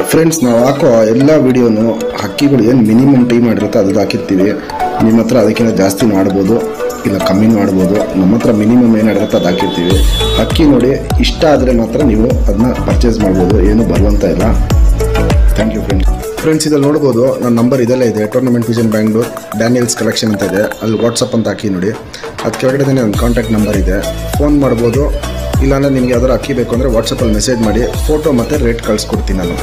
friends ನಾವು ಹಾಕೋ ಎಲ್ಲ ವಿಡಿಯೋನು ಹಕ್ಕಿಗಳು ಏನು ಮಿನಿಮಮ್ ಟೈಮ್ ಮಾಡಿರುತ್ತೆ ಅದು ಹಾಕಿರ್ತೀವಿ ನಿಮ್ಮ ಹತ್ರ ಅದಕ್ಕಿಂತ ಜಾಸ್ತಿ ಮಾಡ್ಬೋದು ಇಲ್ಲ ಕಮ್ಮಿ ಮಾಡ್ಬೋದು ನಮ್ಮ ಹತ್ರ ಮಿನಿಮಮ್ ಏನಿರುತ್ತೆ ಅದು ಹಾಕಿರ್ತೀವಿ ಹಕ್ಕಿ ನೋಡಿ ಇಷ್ಟ ಆದರೆ ಮಾತ್ರ ನೀವು ಅದನ್ನ ಪರ್ಚೇಸ್ ಮಾಡ್ಬೋದು ಏನು ಬರುವಂತ ಇಲ್ಲ ಥ್ಯಾಂಕ್ ಯು ಫ್ರೆಂಡ್ಸ್ ಫ್ರೆಂಡ್ಸ್ ಇದಲ್ಲಿ ನೋಡ್ಬೋದು ನನ್ನ ನಂಬರ್ ಇದೆಲ್ಲ ಇದೆ tournament vision Bangalore Daniels collection ಅಂತ ಇದೆ ಅಲ್ಲಿ ವಾಟ್ಸಪ್ ಅಂತ ಹಾಕಿ ನೋಡಿ ಅದು ಕೆಳಗಡೆ ನನ್ನ ಕಾಂಟ್ಯಾಕ್ಟ್ ನಂಬರ್ ಇದೆ ಫೋನ್ ಮಾಡ್ಬೋದು ಇಲ್ಲಾಂದ್ರೆ ನಿಮ್ಗೆ ಯಾವ್ದಾರು ಅಕ್ಕಿ ಬೇಕು ಅಂದರೆ ವಾಟ್ಸಪ್ಪಲ್ಲಿ ಮೆಸೇಜ್ ಮಾಡಿ ಫೋಟೋ ಮತ್ತು ರೇಟ್ ಕಳಿಸ್ಕೊಡ್ತೀನಿ ನಾನು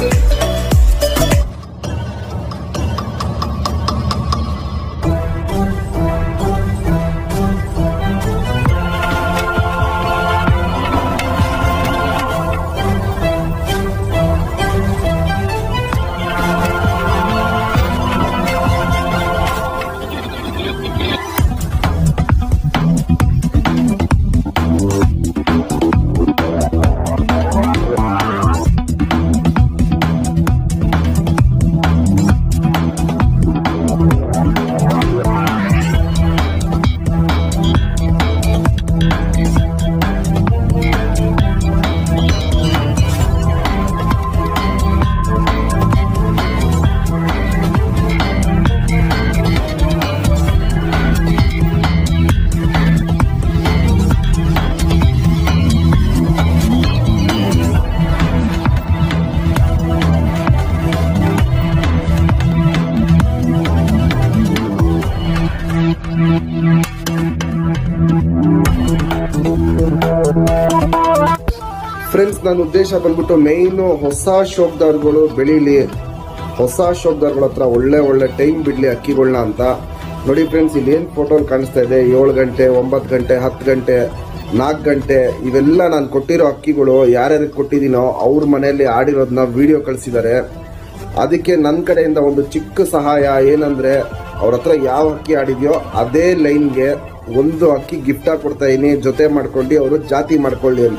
ಫ್ರೆಂಡ್ಸ್ ನನ್ನ ಉದ್ದೇಶ ಬಂದ್ಬಿಟ್ಟು ಮೇಯ್ನು ಹೊಸ ಶೋಕ್ದಾರ್ಗಳು ಬೆಳೀಲಿ ಹೊಸ ಶೋಕ್ದಾರ್ಗಳ ಹತ್ರ ಒಳ್ಳೆ ಒಳ್ಳೆ ಟೈಮ್ ಬಿಡಲಿ ಅಕ್ಕಿಗಳನ್ನ ಅಂತ ನೋಡಿ ಫ್ರೆಂಡ್ಸ್ ಇಲ್ಲಿ ಏನು ಫೋಟೋ ಕಾಣಿಸ್ತಾ ಇದೆ ಏಳು ಗಂಟೆ ಒಂಬತ್ತು ಗಂಟೆ ಹತ್ತು ಗಂಟೆ ನಾಲ್ಕು ಗಂಟೆ ಇವೆಲ್ಲ ನಾನು ಕೊಟ್ಟಿರೋ ಅಕ್ಕಿಗಳು ಯಾರ್ಯಾರಿಗೆ ಕೊಟ್ಟಿದ್ದೀನೋ ಅವ್ರ ಮನೆಯಲ್ಲಿ ಆಡಿರೋದನ್ನ ವಿಡಿಯೋ ಕಳಿಸಿದ್ದಾರೆ ಅದಕ್ಕೆ ನನ್ನ ಕಡೆಯಿಂದ ಒಂದು ಚಿಕ್ಕ ಸಹಾಯ ಏನಂದ್ರೆ ಅವ್ರ ಹತ್ರ ಯಾವ ಅಕ್ಕಿ ಆಡಿದ್ಯೋ ಅದೇ ಲೈನ್ಗೆ ಒಂದು ಅಕ್ಕಿ ಗಿಫ್ಟ್ ಆಗಿ ಕೊಡ್ತಾ ಇದೀನಿ ಜೊತೆ ಮಾಡ್ಕೊಂಡು ಅವರು ಜಾತಿ ಮಾಡ್ಕೊಳ್ಳಿ ಅಂತ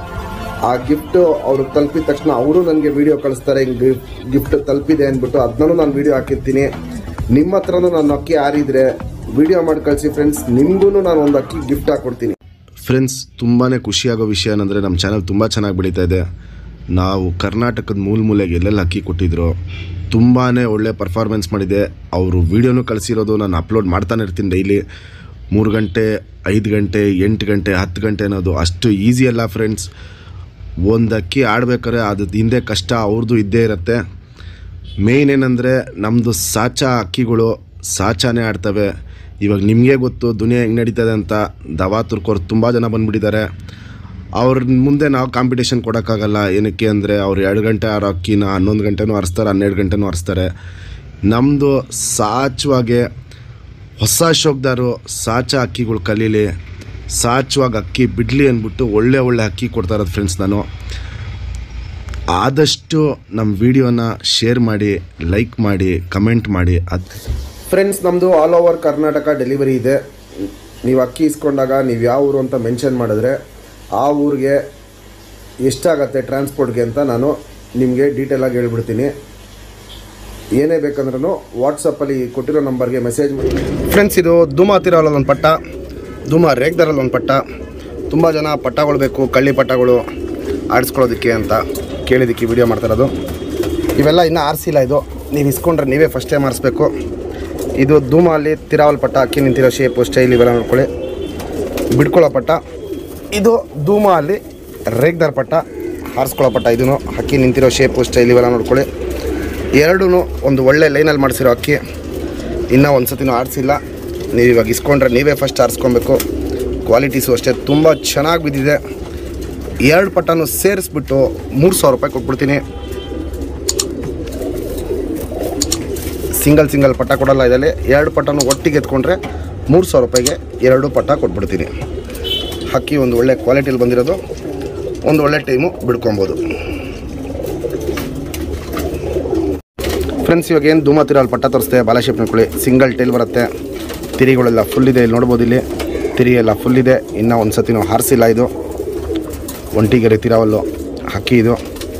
ಆ ಗಿಫ್ಟ್ ಅವ್ರು ತಲುಪಿದ ತಕ್ಷಣ ಅವರು ನನಗೆ ವಿಡಿಯೋ ಕಳಿಸ್ತಾರೆ ಹಿಂಗೆ ಗಿಫ್ಟ್ ತಲುಪಿದೆ ಅಂದ್ಬಿಟ್ಟು ಅದನ್ನೂ ನಾನು ವಿಡಿಯೋ ಹಾಕಿರ್ತೀನಿ ನಿಮ್ಮ ಹತ್ರನೂ ನಾನು ಅಕ್ಕಿ ಆರಿದ್ರೆ ವಿಡಿಯೋ ಮಾಡಿ ಕಳಿಸಿ ಫ್ರೆಂಡ್ಸ್ ನಿಮಗೂ ನಾನು ಒಂದು ಅಕ್ಕಿ ಗಿಫ್ಟ್ ಹಾಕ್ಕೊಡ್ತೀನಿ ಫ್ರೆಂಡ್ಸ್ ತುಂಬಾ ಖುಷಿಯಾಗೋ ವಿಷಯ ಏನಂದರೆ ನಮ್ಮ ಚಾನಲ್ ತುಂಬ ಚೆನ್ನಾಗಿ ಬೆಳೀತಾ ಇದೆ ನಾವು ಕರ್ನಾಟಕದ ಮೂಲ ಮೂಲೆಗೆ ಎಲ್ಲೆಲ್ಲಿ ಅಕ್ಕಿ ಕೊಟ್ಟಿದ್ರು ತುಂಬಾ ಒಳ್ಳೆ ಪರ್ಫಾರ್ಮೆನ್ಸ್ ಮಾಡಿದೆ ಅವರು ವೀಡಿಯೋನು ಕಳಿಸಿರೋದು ನಾನು ಅಪ್ಲೋಡ್ ಮಾಡ್ತಾನೆ ಇರ್ತೀನಿ ಡೈಲಿ ಮೂರು ಗಂಟೆ ಐದು ಗಂಟೆ ಎಂಟು ಗಂಟೆ ಹತ್ತು ಗಂಟೆ ಅನ್ನೋದು ಅಷ್ಟು ಈಸಿ ಅಲ್ಲ ಫ್ರೆಂಡ್ಸ್ ಒಂದು ಅಕ್ಕಿ ಆಡ್ಬೇಕಾದ್ರೆ ಅದು ಹಿಂದೆ ಕಷ್ಟ ಅವ್ರದ್ದು ಇದ್ದೇ ಇರುತ್ತೆ ಮೇಯ್ನ್ ಏನಂದರೆ ನಮ್ಮದು ಸಾಚಾ ಅಕ್ಕಿಗಳು ಸಾಚಾನೇ ಆಡ್ತವೆ ಇವಾಗ ನಿಮಗೆ ಗೊತ್ತು ದುನಿಯಾ ಹೆಂಗೆ ನಡೀತದೆ ಅಂತ ದವಾ ತುರ್ಕೋರು ತುಂಬ ಜನ ಬಂದುಬಿಟ್ಟಿದ್ದಾರೆ ಅವ್ರ ಮುಂದೆ ನಾವು ಕಾಂಪಿಟೇಷನ್ ಕೊಡೋಕ್ಕಾಗಲ್ಲ ಏನಕ್ಕೆ ಅಂದರೆ ಅವ್ರು ಎರಡು ಗಂಟೆ ಆರೋ ಅಕ್ಕಿನ ಹನ್ನೊಂದು ಗಂಟೆನೂ ಹರಿಸ್ತಾರೆ ಹನ್ನೆರಡು ಗಂಟೆನೂ ಹರಿಸ್ತಾರೆ ನಮ್ಮದು ಸಾಚವಾಗೆ ಹೊಸ ಶೋಕ್ದಾರು ಸಾಚ ಅಕ್ಕಿಗಳು ಕಲೀಲಿ ಸಾಚುವಾಗ ಅಕ್ಕಿ ಬಿಡಲಿ ಅಂದ್ಬಿಟ್ಟು ಒಳ್ಳೆ ಒಳ್ಳೆ ಅಕ್ಕಿ ಕೊಡ್ತಾ ಇರೋದು ಫ್ರೆಂಡ್ಸ್ ನಾನು ಆದಷ್ಟು ನಮ್ಮ ವಿಡಿಯೋನ ಶೇರ್ ಮಾಡಿ ಲೈಕ್ ಮಾಡಿ ಕಮೆಂಟ್ ಮಾಡಿ ಅದು ಫ್ರೆಂಡ್ಸ್ ನಮ್ಮದು ಆಲ್ ಓವರ್ ಕರ್ನಾಟಕ ಡೆಲಿವರಿ ಇದೆ ನೀವು ಅಕ್ಕಿ ಇಸ್ಕೊಂಡಾಗ ನೀವು ಯಾವ ಊರು ಅಂತ ಮೆನ್ಷನ್ ಮಾಡಿದ್ರೆ ಆ ಊರಿಗೆ ಎಷ್ಟಾಗತ್ತೆ ಟ್ರಾನ್ಸ್ಪೋರ್ಟ್ಗೆ ಅಂತ ನಾನು ನಿಮಗೆ ಡೀಟೇಲಾಗಿ ಹೇಳ್ಬಿಡ್ತೀನಿ ಏನೇ ಬೇಕಂದ್ರೂ ವಾಟ್ಸಪ್ಪಲ್ಲಿ ಕೊಟ್ಟಿರೋ ನಂಬರ್ಗೆ ಮೆಸೇಜ್ ಮಾಡಿ ಫ್ರೆಂಡ್ಸ್ ಇದು ಧೂಮ ಹತ್ತಿರ ಒಂದು ಪಟ್ಟ ಧೂಮ ರೇಗ್ದಾರಲ್ಲಿ ಒಂದು ಪಟ್ಟ ತುಂಬ ಜನ ಪಟ್ಟಗಳು ಬೇಕು ಕಳ್ಳಿ ಪಟ್ಟಗಳು ಆಡಿಸ್ಕೊಳ್ಳೋದಕ್ಕೆ ಅಂತ ಕೇಳಿದ್ದಕ್ಕೆ ವಿಡಿಯೋ ಮಾಡ್ತಾಯಿರೋದು ಇವೆಲ್ಲ ಇನ್ನೂ ಆರಿಸಿಲ್ಲ ಇದು ನೀವು ಇಸ್ಕೊಂಡ್ರೆ ನೀವೇ ಫಸ್ಟ್ ಟೈಮ್ ಆರಿಸ್ಬೇಕು ಇದು ಧೂಮ ಅಲ್ಲಿ ತಿರಾವಲ್ ಪಟ್ಟ ಅಕ್ಕಿ ನಿಂತಿರೋ ಶೇಪು ಸ್ಟೈಲ್ ಇವೆಲ್ಲ ನೋಡ್ಕೊಳ್ಳಿ ಬಿಡ್ಕೊಳ್ಳೋ ಪಟ್ಟ ಇದು ಧೂಮ ಅಲ್ಲಿ ರೇಗ್ದಾರ್ ಪಟ್ಟ ಹಾರಿಸ್ಕೊಳ್ಳೋ ಪಟ್ಟ ಇದೂ ಅಕ್ಕಿ ನಿಂತಿರೋ ಶೇಪು ಸ್ಟೈಲ್ ಇವೆಲ್ಲ ನೋಡ್ಕೊಳ್ಳಿ ಎರಡೂ ಒಂದು ಒಳ್ಳೆ ಲೈನಲ್ಲಿ ಮಾಡಿಸಿರೋ ಅಕ್ಕಿ ಇನ್ನೂ ಒಂದು ಸತಿನೂ ಆರಿಸಿಲ್ಲ ನೀವು ಇವಾಗ ಇಸ್ಕೊಂಡ್ರೆ ನೀವೇ ಫಸ್ಟ್ ಆರಿಸ್ಕೊಬೇಕು ಕ್ವಾಲಿಟೀಸು ಅಷ್ಟೇ ತುಂಬ ಚೆನ್ನಾಗಿ ಬಿದ್ದಿದೆ ಎರಡು ಪಟ್ಟನು ಸೇರಿಸ್ಬಿಟ್ಟು ಮೂರು ಸಾವಿರ ರೂಪಾಯಿ ಕೊಟ್ಬಿಡ್ತೀನಿ ಸಿಂಗಲ್ ಸಿಂಗಲ್ ಪಟ್ಟ ಕೊಡಲ್ಲ ಇದರಲ್ಲಿ ಎರಡು ಪಟ್ಟನು ಒಟ್ಟಿಗೆ ಎತ್ಕೊಂಡ್ರೆ ಮೂರು ಸಾವಿರ ರೂಪಾಯಿಗೆ ಎರಡು ಪಟ್ಟ ಕೊಟ್ಬಿಡ್ತೀನಿ ಹಕ್ಕಿ ಒಂದು ಒಳ್ಳೆ ಕ್ವಾಲಿಟಿಲಿ ಬಂದಿರೋದು ಒಂದು ಒಳ್ಳೆ ಟೈಮು ಬಿಡ್ಕೊಬೋದು ಫ್ರೆಂಡ್ಸ್ ಇವಾಗ ಏನು ಧೂಮ ತಿರಲ್ಲಿ ಪಟ್ಟ ತೋರಿಸ್ತೆ ಬಾಲಾಶೇಪ್ ನೋಡ್ಕೊಳ್ಳಿ ಸಿಂಗಲ್ ಟೈಲ್ ಬರುತ್ತೆ ತಿರಿಗಳೆಲ್ಲ ಫುಲ್ ಇದೆ ಇಲ್ಲಿ ನೋಡ್ಬೋದು ಇಲ್ಲಿ ತಿರಿ ಎಲ್ಲ ಫುಲ್ ಇದೆ ಇನ್ನೂ ಒಂದು ಸತಿ ನಾವು ಹಾರಿಸಿಲ್ಲ ಇದು ಒಂಟಿಗೆರೆ ತಿರಾವಲ್ಲು ಹಕ್ಕಿ ಇದು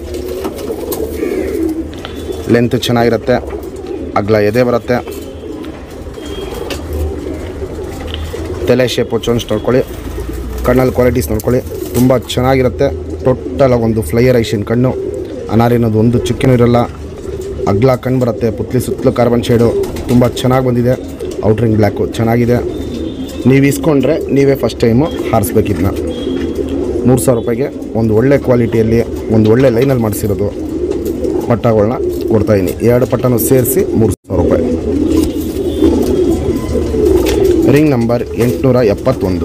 ಲೆಂತ್ ಚೆನ್ನಾಗಿರುತ್ತೆ ಅಗ್ಲ ಎದೆ ಬರುತ್ತೆ ತಲೆ ಶೇಪು ಚೊನ್ಸ್ ನೋಡ್ಕೊಳ್ಳಿ ಕಣ್ಣಲ್ಲಿ ಕ್ವಾಲಿಟೀಸ್ ನೋಡ್ಕೊಳ್ಳಿ ತುಂಬ ಚೆನ್ನಾಗಿರುತ್ತೆ ಟೋಟಲ್ ಒಂದು ಫ್ಲೈಯರ್ ಐಷನ್ ಕಣ್ಣು ಅನಾರಿ ಅನ್ನೋದು ಒಂದು ಚುಕ್ಕಿನೂ ಇರಲ್ಲ ಅಗ್ಲ ಕಂಡು ಬರುತ್ತೆ ಪುತ್ಲಿ ಸುತ್ತಲೂ ಕಾರ್ಬನ್ ಶೇಡು ತುಂಬ ಚೆನ್ನಾಗಿ ಬಂದಿದೆ ಔಟ್ರಿಂಗ್ ಬ್ಲ್ಯಾಕು ಚೆನ್ನಾಗಿದೆ ನೀವು ಇಸ್ಕೊಂಡ್ರೆ ನೀವೇ ಫಸ್ಟ್ ಟೈಮು ಹಾರಿಸ್ಬೇಕು ಇದನ್ನ ಮೂರು ಸಾವಿರ ರೂಪಾಯಿಗೆ ಒಂದು ಒಳ್ಳೆ ಕ್ವಾಲಿಟಿಯಲ್ಲಿ ಒಂದು ಒಳ್ಳೆ ಲೈನಲ್ಲಿ ಮಾಡಿಸಿರೋದು ಪಟ್ಟಗಳನ್ನ ಕೊಡ್ತಾಯಿದ್ದೀನಿ ಎರಡು ಪಟ್ಟನೂ ಸೇರಿಸಿ ಮೂರು ಸಾವಿರ ರೂಪಾಯಿ ರಿಂಗ್ ನಂಬರ್ ಎಂಟುನೂರ ಎಪ್ಪತ್ತೊಂದು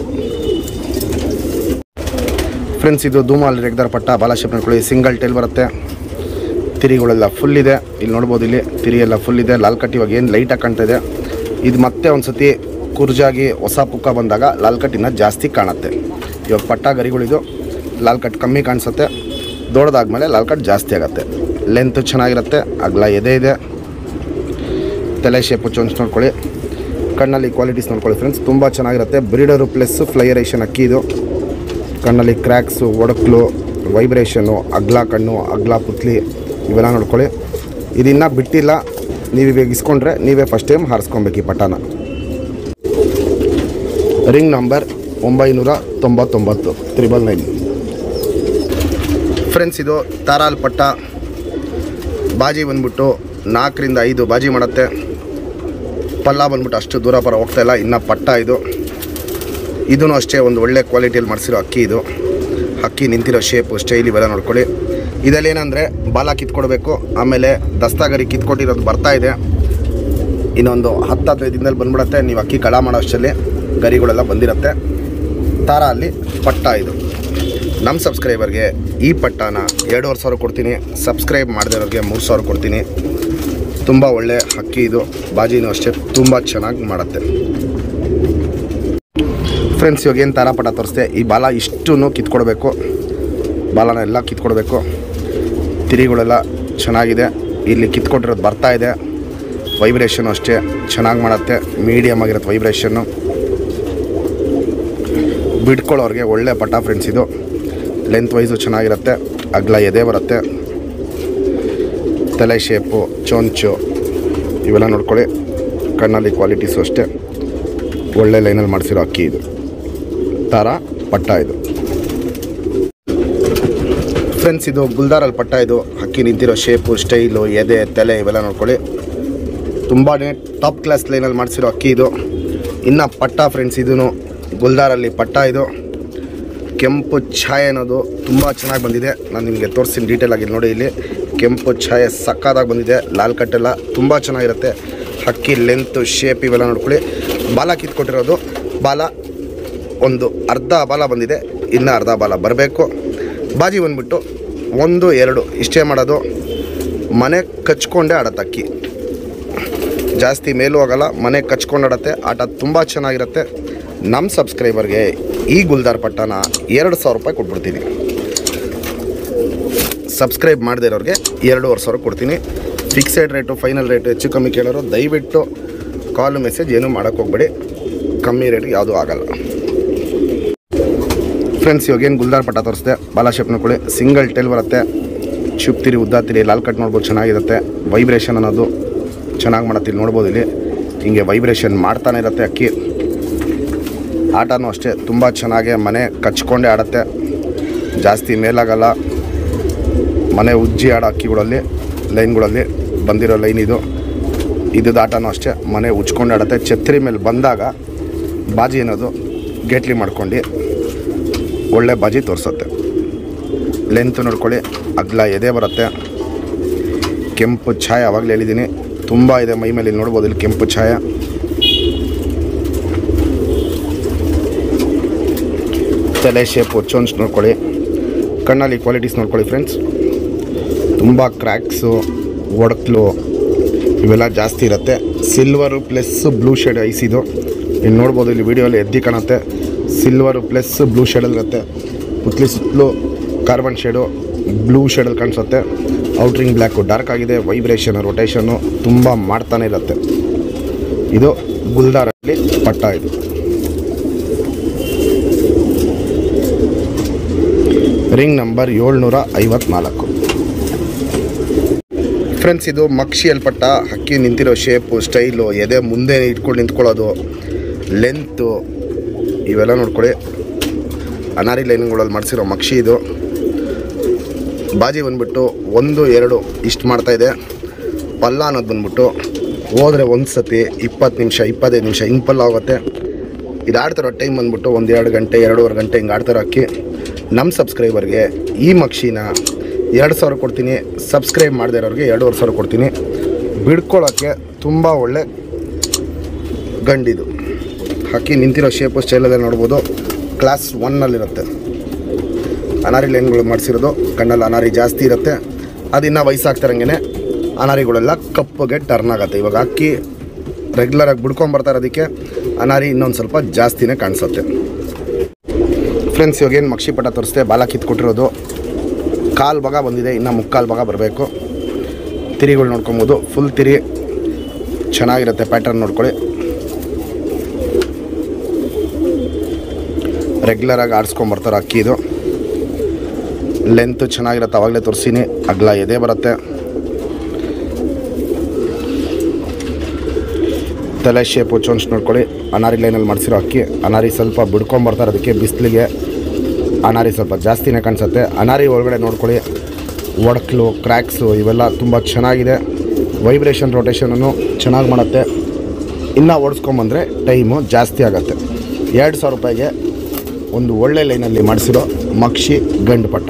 ಫ್ರೆಂಡ್ಸ್ ಇದು ಧೂಮಾಲ್ ರೆಗ್ದಾರ್ ಪಟ್ಟ ಬಾಲಾಶೇಪ್ ನೋಡ್ಕೊಳ್ಳಿ ಸಿಂಗಲ್ ಟೈಲ್ ಬರುತ್ತೆ ತಿರಿಗಳೆಲ್ಲ ಫುಲ್ ಇದೆ ಇಲ್ಲಿ ನೋಡ್ಬೋದು ಇಲ್ಲಿ ತಿರಿ ಎಲ್ಲ ಫುಲ್ ಇದೆ ಲಾಲ್ ಕಟ್ ಇವಾಗ ಏನು ಲೈಟಾಗಿ ಕಾಣ್ತಾ ಇದೆ ಇದು ಮತ್ತೆ ಒಂದು ಸತಿ ಕುರ್ಜಾಗಿ ಹೊಸ ಪುಕ್ಕ ಬಂದಾಗ ಲಾಲ್ ಕಟ್ ಇನ್ನೂ ಜಾಸ್ತಿ ಕಾಣುತ್ತೆ ಇವಾಗ ಪಟ್ಟ ಗರಿಗಳಿದು ಲಾಲ್ ಕಟ್ ಕಮ್ಮಿ ಕಾಣಿಸುತ್ತೆ ದೊಡ್ಡದಾದ್ಮೇಲೆ ಲಾಲ್ ಕಟ್ ಜಾಸ್ತಿ ಆಗುತ್ತೆ ಲೆಂತ್ ಚೆನ್ನಾಗಿರುತ್ತೆ ಅಗಲ ಎದೆ ಇದೆ ತಲೆ ಶೇಪು ಚೊಂಚ್ ನೋಡ್ಕೊಳ್ಳಿ ಕಣ್ಣಲ್ಲಿ ಕ್ವಾಲಿಟೀಸ್ ನೋಡ್ಕೊಳ್ಳಿ ಫ್ರೆಂಡ್ಸ್ ತುಂಬ ಚೆನ್ನಾಗಿರುತ್ತೆ ಬ್ರೀಡರು ಪ್ಲಸ್ ಫ್ಲೈಯರೇಷನ್ ಅಕ್ಕಿ ಇದು ಕಣ್ಣಲ್ಲಿ ಕ್ರ್ಯಾಕ್ಸು ಒಡಕ್ಲು ವೈಬ್ರೇಷನ್ನು ಅಗ್ಲ ಕಣ್ಣು ಅಗ್ಲ ಪುತ್ಲಿ ಇವೆಲ್ಲ ನೋಡ್ಕೊಳ್ಳಿ ಇದಿನ್ನೂ ಬಿಟ್ಟಿಲ್ಲ ನೀವು ಇವಾಗ ಇಸ್ಕೊಂಡ್ರೆ ನೀವೇ ಫಸ್ಟ್ ಟೈಮ್ ಹಾರಿಸ್ಕೊಬೇಕು ಈ ಪಟಾನ ರಿಂಗ್ ನಂಬರ್ ಒಂಬೈನೂರ ತೊಂಬತ್ತೊಂಬತ್ತು ತ್ರಿಬಲ್ ನೈನ್ ಫ್ರೆಂಡ್ಸ್ ಇದು ತಾರಾಲ್ ಪಟ್ಟ ಬಾಜಿ ಬಂದ್ಬಿಟ್ಟು ನಾಲ್ಕರಿಂದ ಐದು ಬಾಜಿ ಮಾಡುತ್ತೆ ಪಲ್ಲ ಬಂದ್ಬಿಟ್ಟು ಅಷ್ಟು ದೂರ ಪರ ಹೋಗ್ತಾ ಇಲ್ಲ ಇನ್ನು ಪಟ್ಟ ಇದು ಇದೂ ಅಷ್ಟೇ ಒಂದು ಒಳ್ಳೆ ಕ್ವಾಲಿಟಿಯಲ್ಲಿ ಮಾಡಿಸಿರೋ ಅಕ್ಕಿ ಇದು ಅಕ್ಕಿ ನಿಂತಿರೋ ಶೇಪು ಸ್ಟೈಲ್ ಇವೆಲ್ಲ ನೋಡ್ಕೊಳ್ಳಿ ಇದರಲ್ಲಿ ಏನಂದರೆ ಬಾಲ ಕಿತ್ಕೊಡ್ಬೇಕು ಆಮೇಲೆ ದಸ್ತಾಗರಿ ಕಿತ್ಕೊಟ್ಟಿರೋದು ಬರ್ತಾ ಇದೆ ಇನ್ನೊಂದು ಹತ್ತು ಹದಿನೈದು ದಿನದಲ್ಲಿ ಬಂದ್ಬಿಡುತ್ತೆ ನೀವು ಅಕ್ಕಿ ಕಳ ಮಾಡೋ ಅಷ್ಟರಲ್ಲಿ ಗರಿಗಳೆಲ್ಲ ಬಂದಿರುತ್ತೆ ತಾರ ಅಲ್ಲಿ ಪಟ್ಟ ಇದು ನಮ್ಮ ಸಬ್ಸ್ಕ್ರೈಬರ್ಗೆ ಈ ಪಟ್ಟನ ಎರಡೂವರೆ ಸಾವಿರ ಕೊಡ್ತೀನಿ ಸಬ್ಸ್ಕ್ರೈಬ್ ಮಾಡಿದವ್ರಿಗೆ ಮೂರು ಸಾವಿರ ಕೊಡ್ತೀನಿ ತುಂಬ ಒಳ್ಳೆ ಅಕ್ಕಿ ಇದು ಬಾಜಿನೂ ಅಷ್ಟೇ ತುಂಬ ಚೆನ್ನಾಗಿ ಮಾಡುತ್ತೆ ಫ್ರೆಂಡ್ಸ್ ಇವಾಗ ಏನು ತಾರಾಪಟ ತೋರಿಸ್ದೆ ಈ ಬಾಲ ಇಷ್ಟೂ ಕಿತ್ಕೊಡ್ಬೇಕು ಬಾಲನ ಎಲ್ಲ ಕಿತ್ಕೊಡ್ಬೇಕು ತಿರಿಗಳೆಲ್ಲ ಚೆನ್ನಾಗಿದೆ ಇಲ್ಲಿ ಕಿತ್ಕೊಟ್ಟಿರೋದು ಬರ್ತಾ ಇದೆ ವೈಬ್ರೇಷನ್ ಅಷ್ಟೇ ಚೆನ್ನಾಗಿ ಮಾಡುತ್ತೆ ಮೀಡಿಯಮ್ ಆಗಿರುತ್ತೆ ವೈಬ್ರೇಷನ್ನು ಬಿಡ್ಕೊಳ್ಳೋರಿಗೆ ಒಳ್ಳೆ ಪಟ ಫ್ರೆಂಡ್ಸ್ ಇದು ಲೆಂತ್ ವೈಸು ಚೆನ್ನಾಗಿರುತ್ತೆ ಅಗ್ಲ ಎದೆ ಬರುತ್ತೆ ತಲೆ ಶೇಪು ಚೊಂಚು ಇವೆಲ್ಲ ನೋಡ್ಕೊಳ್ಳಿ ಕಣ್ಣಲ್ಲಿ ಕ್ವಾಲಿಟೀಸು ಅಷ್ಟೇ ಒಳ್ಳೆ ಲೈನಲ್ಲಿ ಮಾಡಿಸಿರೋ ಅಕ್ಕಿ ಇದು ತಾರ ಪಟ್ಟ ಇದು ಫ್ರೆಂಡ್ಸ್ ಇದು ಗುಲ್ದಾರಲ್ಲಿ ಪಟ್ಟ ಇದು ಅಕ್ಕಿ ನಿಂತಿರೋ ಶೇಪು ಸ್ಟೈಲು ಎದೆ ತಲೆ ಇವೆಲ್ಲ ನೋಡ್ಕೊಳ್ಳಿ ತುಂಬಾ ಟಾಪ್ ಕ್ಲಾಸ್ ಲೈನಲ್ಲಿ ಮಾಡಿಸಿರೋ ಅಕ್ಕಿ ಇದು ಇನ್ನು ಪಟ್ಟ ಫ್ರೆಂಡ್ಸ್ ಇದೂ ಗುಲ್ದಾರಲ್ಲಿ ಪಟ್ಟ ಇದು ಕೆಂಪು ಛಾಯೆ ಅನ್ನೋದು ತುಂಬ ಚೆನ್ನಾಗಿ ಬಂದಿದೆ ನಾನು ನಿಮಗೆ ತೋರಿಸ್ತೀನಿ ಡೀಟೇಲ್ ಆಗಿ ನೋಡಿ ಇಲ್ಲಿ ಕೆಂಪು ಛಾಯೆ ಸಕ್ಕದಾಗಿ ಬಂದಿದೆ ಲಾಲ್ ಕಟ್ಟೆಲ್ಲ ತುಂಬ ಚೆನ್ನಾಗಿರುತ್ತೆ ಹಕ್ಕಿ ಲೆಂತು ಶೇಪ್ ಇವೆಲ್ಲ ನೋಡ್ಕೊಳ್ಳಿ ಬಾಲ ಕಿತ್ಕೊಟ್ಟಿರೋದು ಬಾಲ ಒಂದು ಅರ್ಧ ಬಾಲ ಬಂದಿದೆ ಇನ್ನು ಅರ್ಧ ಬಾಲ ಬರಬೇಕು ಬಾಜಿ ಬಂದ್ಬಿಟ್ಟು ಒಂದು ಎರಡು ಇಷ್ಟೇ ಮಾಡೋದು ಮನೆ ಕಚ್ಕೊಂಡೇ ಆಡತ್ತೆ ಅಕ್ಕಿ ಜಾಸ್ತಿ ಮೇಲೂ ಹೋಗಲ್ಲ ಮನೆ ಕಚ್ಕೊಂಡು ಆಡತ್ತೆ ಆಟ ತುಂಬ ಚೆನ್ನಾಗಿರುತ್ತೆ ನಮ್ಮ ಸಬ್ಸ್ಕ್ರೈಬರ್ಗೆ ಈ ಗುಲ್ದಾರ್ ಪಟ್ಟನ ಎರಡು ಸಾವಿರ ರೂಪಾಯಿ ಕೊಟ್ಬಿಡ್ತೀನಿ ಸಬ್ಸ್ಕ್ರೈಬ್ ಮಾಡದೇ ಇರೋರಿಗೆ ಎರಡೂವರೆ ಸಾವಿರ ಕೊಡ್ತೀನಿ ಫಿಕ್ಸೆಡ್ ರೇಟು ಫೈನಲ್ ರೇಟು ಹೆಚ್ಚು ಕಮ್ಮಿ ಕೇಳೋರು ದಯವಿಟ್ಟು ಕಾಲು ಮೆಸೇಜ್ ಏನೂ ಮಾಡೋಕ್ಕೆ ಹೋಗ್ಬೇಡಿ ಕಮ್ಮಿ ರೇಟ್ಗೆ ಯಾವುದೂ ಆಗಲ್ಲ ಫ್ರೆಂಡ್ಸ್ ಇವಾಗ ಏನು ಗುಲ್ದಾರ್ ಪಟ್ಟ ತೋರಿಸ್ದೆ ಬಾಲ ಶೇಪ್ ನೋಡ್ಕೊಳ್ಳಿ ಸಿಂಗಲ್ ಟೇಲ್ ಬರುತ್ತೆ ಶುಪ್ತಿರಿ ಉದ್ದಾತಿರಿ ಲಾಲ್ ಕಟ್ ನೋಡ್ಬೋದು ಚೆನ್ನಾಗಿರುತ್ತೆ ವೈಬ್ರೇಷನ್ ಅನ್ನೋದು ಚೆನ್ನಾಗಿ ಮಾಡುತ್ತೆ ಇಲ್ಲಿ ನೋಡ್ಬೋದು ಇಲ್ಲಿ ಹಿಂಗೆ ವೈಬ್ರೇಷನ್ ಮಾಡ್ತಾನೆ ಇರುತ್ತೆ ಅಕ್ಕಿ ಆಟನೂ ಅಷ್ಟೇ ತುಂಬ ಚೆನ್ನಾಗಿ ಮನೆ ಕಚ್ಕೊಂಡೇ ಆಡುತ್ತೆ ಜಾಸ್ತಿ ಮೇಲಾಗಲ್ಲ ಮನೆ ಉಜ್ಜಿ ಆಡೋ ಅಕ್ಕಿಗಳಲ್ಲಿ ಲೈನ್ಗಳಲ್ಲಿ ಬಂದಿರೋ ಲೈನ್ ಇದು ಇದ್ದದ ಆಟನೂ ಅಷ್ಟೇ ಮನೆ ಉಜ್ಕೊಂಡು ಆಡುತ್ತೆ ಛತ್ರಿ ಮೇಲೆ ಬಂದಾಗ ಬಾಜಿ ಅನ್ನೋದು ಗೇಟ್ಲಿ ಮಾಡ್ಕೊಂಡು ಒಳ್ಳೆ ಬಾಜಿ ತೋರಿಸುತ್ತೆ ಲೆಂತ್ ನೋಡ್ಕೊಳ್ಳಿ ಅಗ್ಲ ಎದೆ ಬರುತ್ತೆ ಕೆಂಪು ಛಾಯ ಆವಾಗಲೇ ಹೇಳಿದ್ದೀನಿ ತುಂಬ ಇದೆ ಮೈ ಮೇಲೆ ಇಲ್ಲಿ ನೋಡ್ಬೋದು ಇಲ್ಲಿ ಕೆಂಪು ಛಾಯ ತಲೆ ಶೇಪು ಚೊಂಚ್ ನೋಡ್ಕೊಳ್ಳಿ ಕಣ್ಣಲ್ಲಿ ಕ್ವಾಲಿಟೀಸ್ ನೋಡ್ಕೊಳ್ಳಿ ಫ್ರೆಂಡ್ಸ್ ತುಂಬ ಕ್ರ್ಯಾಕ್ಸು ಒಡಕ್ಲು ಇವೆಲ್ಲ ಜಾಸ್ತಿ ಇರುತ್ತೆ silver plus blue shade eyes ಇದು ನೀವು ನೋಡ್ಬೋದು ಇಲ್ಲಿ ವಿಡಿಯೋಲಿ ಎದ್ದಿ ಕಾಣುತ್ತೆ ಸಿಲ್ವರು ಪ್ಲಸ್ ಬ್ಲೂ ಶೇಡಲ್ಲಿರುತ್ತೆ ಪುತ್ಲಿ ಸುತ್ತಲೂ ಕಾರ್ಬನ್ ಶೇಡು ಬ್ಲೂ ಶೇಡಲ್ಲಿ ಕಾಣಿಸುತ್ತೆ ಔಟ್ರಿಂಗ್ ಬ್ಲ್ಯಾಕು ಡಾರ್ಕ್ ಆಗಿದೆ ವೈಬ್ರೇಷನ್ ರೊಟೇಷನ್ನು ತುಂಬ ಮಾಡ್ತಾನೆ ಇರುತ್ತೆ ಇದು ಗುಲ್ದಾರಲ್ಲಿ ಪಟ್ಟ ಇದು ರಿಂಗ್ ನಂಬರ್ ಏಳ್ನೂರ ಐವತ್ನಾಲ್ಕು ಫ್ರೆಂಡ್ಸ್ ಇದು ಮಕ್ಷಿಯಲ್ಲಿ ಪಟ್ಟ ಹಕ್ಕಿ ನಿಂತಿರೋ ಶೇಪು ಸ್ಟೈಲು ಎದೆ ಮುಂದೆ ಇಟ್ಕೊಂಡು ನಿಂತ್ಕೊಳ್ಳೋದು ಲೆಂತು ಇವೆಲ್ಲ ನೋಡ್ಕೊಳ್ಳಿ ಅನಾರಿ ಲೈನ್ಗಳಲ್ಲಿ ಮಾಡಿಸಿರೋ ಮಕ್ಷಿ ಇದು ಬಾಜಿ ಬಂದ್ಬಿಟ್ಟು ಒಂದು ಎರಡು ಇಷ್ಟು ಮಾಡ್ತಾಯಿದೆ ಪಲ್ಲ ಅನ್ನೋದು ಬಂದ್ಬಿಟ್ಟು ಹೋದರೆ ಒಂದು ಸತಿ ಇಪ್ಪತ್ತು ನಿಮಿಷ ಇಪ್ಪತ್ತೈದು ನಿಮಿಷ ಹಿಂಗೆ ಪಲ್ಲ ಹೋಗುತ್ತೆ ಇದು ಆಡ್ತಿರೋ ಟೈಮ್ ಬಂದ್ಬಿಟ್ಟು ಒಂದು ಎರಡು ಗಂಟೆ ಎರಡೂವರೆ ಗಂಟೆ ಹಿಂಗೆ ಆಡ್ತಿರೋ ಅಕ್ಕಿ ನಮ್ಮ ಸಬ್ಸ್ಕ್ರೈಬರ್ಗೆ ಈ ಮಕ್ಷಿನ ಎರಡು ಸಾವಿರ ಕೊಡ್ತೀನಿ ಸಬ್ಸ್ಕ್ರೈಬ್ ಮಾಡದೇ ಇರೋರಿಗೆ ಎರಡೂವರೆ ಸಾವಿರ ಕೊಡ್ತೀನಿ ಬಿಡ್ಕೊಳ್ಳೋಕ್ಕೆ ತುಂಬ ಒಳ್ಳೆ ಗಂಡಿದು ಹಕ್ಕಿ ನಿಂತಿರೋ ಶೇಪು ಸ್ಟೈಲಲ್ಲಿ ನೋಡ್ಬೋದು ಕ್ಲಾಸ್ ಒನ್ನಲ್ಲಿರುತ್ತೆ ಅನಾರಿ ಲೈನ್ಗಳು ಮಾಡಿಸಿರೋದು ಕಣ್ಣಲ್ಲಿ ಅನಾರಿ ಜಾಸ್ತಿ ಇರುತ್ತೆ ಅದಿನ್ನು ವಯಸ್ಸಾಗ್ತಿರಂಗೆ ಅನಾರಿಗಳೆಲ್ಲ ಕಪ್ಪಗೆ ಟರ್ನ್ ಆಗುತ್ತೆ ಇವಾಗ ಅಕ್ಕಿ ರೆಗ್ಯುಲರಾಗಿ ಬಿಡ್ಕೊಂಬರ್ತಾ ಇರೋದಕ್ಕೆ ಅನಾರಿ ಇನ್ನೊಂದು ಸ್ವಲ್ಪ ಜಾಸ್ತಿನೇ ಕಾಣಿಸುತ್ತೆ ಫ್ರೆಂಡ್ಸ್ ಇವಾಗ ಏನು ಮಕ್ಷಿ ಪಟ ತೋರಿಸ್ದೆ ಬಾಲ ಕಿತ್ಕೊಟ್ಟಿರೋದು ಕಾಲು ಭಾಗ ಬಂದಿದೆ ಇನ್ನು ಮುಕ್ಕಾಲು ಭಾಗ ಬರಬೇಕು ತಿರಿಗಳು ನೋಡ್ಕೊಬೋದು ಫುಲ್ ತಿರಿ ಚೆನ್ನಾಗಿರುತ್ತೆ ಪ್ಯಾಟರ್ನ್ ನೋಡ್ಕೊಳ್ಳಿ ರೆಗ್ಯುಲರಾಗಿ ಆಡಿಸ್ಕೊಂಬರ್ತಾರೆ ಅಕ್ಕಿ ಇದು ಲೆಂತ್ ಚೆನ್ನಾಗಿರುತ್ತೆ ಅವಾಗಲೇ ತೋರಿಸಿನಿ ಅಗ್ಲ ಎದೆ ಬರುತ್ತೆ ತಲೆ ಶೇಪು ಚೋನ್ಸ್ ನೋಡ್ಕೊಳ್ಳಿ ಅನಾರಿ ಲೈನಲ್ಲಿ ಮಾಡಿಸಿರೋ ಅಕ್ಕಿ ಅನಾರಿ ಸ್ವಲ್ಪ ಬಿಡ್ಕೊಂಬರ್ತಾರೆ ಅದಕ್ಕೆ ಬಿಸಿಲಿಗೆ ಅನಾರಿ ಸ್ವಲ್ಪ ಜಾಸ್ತಿನೇ ಕಾಣಿಸುತ್ತೆ ಅನಾರಿ ಒಳಗಡೆ ನೋಡ್ಕೊಳ್ಳಿ ಒಡಕ್ಲು ಕ್ರ್ಯಾಕ್ಸು ಇವೆಲ್ಲ ತುಂಬ ಚೆನ್ನಾಗಿದೆ ವೈಬ್ರೇಷನ್ ರೊಟೇಷನನ್ನು ಚೆನ್ನಾಗಿ ಮಾಡುತ್ತೆ ಇನ್ನೂ ಓಡಿಸ್ಕೊಂಬಂದರೆ ಟೈಮು ಜಾಸ್ತಿ ಆಗುತ್ತೆ ಎರಡು ಸಾವಿರ ರೂಪಾಯಿಗೆ ಒಂದು ಒಳ್ಳೆ ಲೈನಲ್ಲಿ ಮಾಡಿಸಿರೋ ಮಕ್ಷಿ ಗಂಡು ಪಟ್ಟ